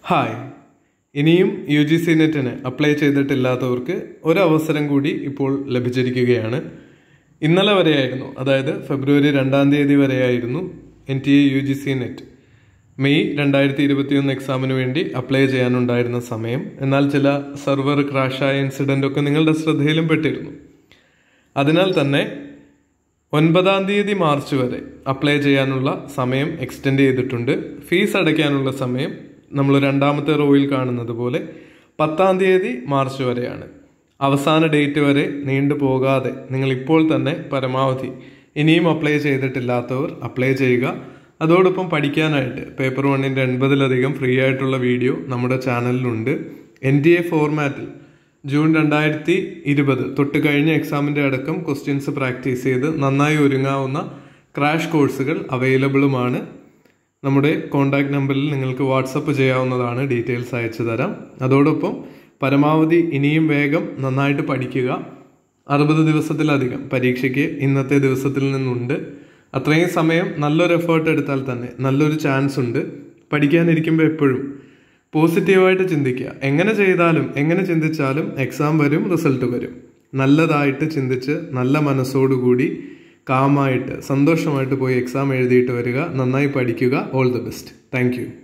hi ഇനിയും U G C നെറ്റിന് apply ചെയ്തിട്ടില്ലാത്തവർക്ക് ഒരവസരം കൂടി ഇപ്പോൾ ലഭിച്ചിരിക്കുകയാണ് ഇന്നലെ വരെയായിരുന്നു അതായത് ഫെബ്രുവരി രണ്ടാം തീയതി വരെയായിരുന്നു N T A U G C net മെയ് രണ്ടായിരത്തി ഇരുപത്തിയൊന്ന് എക്സാമിന് വേണ്ടി അപ്ലൈ ചെയ്യാനുണ്ടായിരുന്ന സമയം എന്നാൽ ചില സെർവർ ക്രാഷായ ഇൻസിഡൻ്റ് ഒക്കെ നിങ്ങളുടെ ശ്രദ്ധയിലും പെട്ടിരുന്നു അതിനാൽ തന്നെ ഒൻപതാം തീയതി മാർച്ച് വരെ അപ്ലൈ ചെയ്യാനുള്ള സമയം എക്സ്റ്റെൻഡ് ചെയ്തിട്ടുണ്ട് ഫീസ് അടയ്ക്കാനുള്ള സമയം നമ്മൾ രണ്ടാമത്തെ റോയിൽ കാണുന്നത് പോലെ പത്താം തീയതി മാർച്ച് വരെയാണ് അവസാന ഡേറ്റ് വരെ നീണ്ടു പോകാതെ നിങ്ങൾ ഇപ്പോൾ തന്നെ പരമാവധി ഇനിയും അപ്ലൈ ചെയ്തിട്ടില്ലാത്തവർ അപ്ലൈ ചെയ്യുക അതോടൊപ്പം പഠിക്കാനായിട്ട് പേപ്പർ വണ്ണിൻ്റെ എൺപതിലധികം ഫ്രീ ആയിട്ടുള്ള വീഡിയോ നമ്മുടെ ചാനലിലുണ്ട് എൻ ഡി എ ഫോർമാറ്റിൽ ജൂൺ രണ്ടായിരത്തി ഇരുപത് തൊട്ട് കഴിഞ്ഞ എക്സാമിൻ്റെ അടക്കം ക്വസ്റ്റ്യൻസ് പ്രാക്ടീസ് ചെയ്ത് നന്നായി ഒരുങ്ങാവുന്ന ക്രാഷ് കോഴ്സുകൾ അവൈലബിളുമാണ് നമ്മുടെ കോൺടാക്ട് നമ്പറിൽ നിങ്ങൾക്ക് വാട്സപ്പ് ചെയ്യാവുന്നതാണ് ഡീറ്റെയിൽസ് അയച്ചു തരാം അതോടൊപ്പം പരമാവധി ഇനിയും വേഗം നന്നായിട്ട് പഠിക്കുക അറുപത് ദിവസത്തിലധികം പരീക്ഷയ്ക്ക് ഇന്നത്തെ ദിവസത്തിൽ നിന്നുണ്ട് അത്രയും സമയം നല്ലൊരു എഫേർട്ട് എടുത്താൽ തന്നെ നല്ലൊരു ചാൻസ് ഉണ്ട് പഠിക്കാനിരിക്കുമ്പോൾ എപ്പോഴും പോസിറ്റീവായിട്ട് ചിന്തിക്കുക എങ്ങനെ ചെയ്താലും എങ്ങനെ ചിന്തിച്ചാലും എക്സാം വരും റിസൾട്ട് വരും നല്ലതായിട്ട് ചിന്തിച്ച് നല്ല മനസ്സോടുകൂടി കാമായിട്ട് സന്തോഷമായിട്ട് പോയി എക്സാം എഴുതിയിട്ട് വരിക നന്നായി പഠിക്കുക ഓൾ ദി ബെസ്റ്റ് താങ്ക്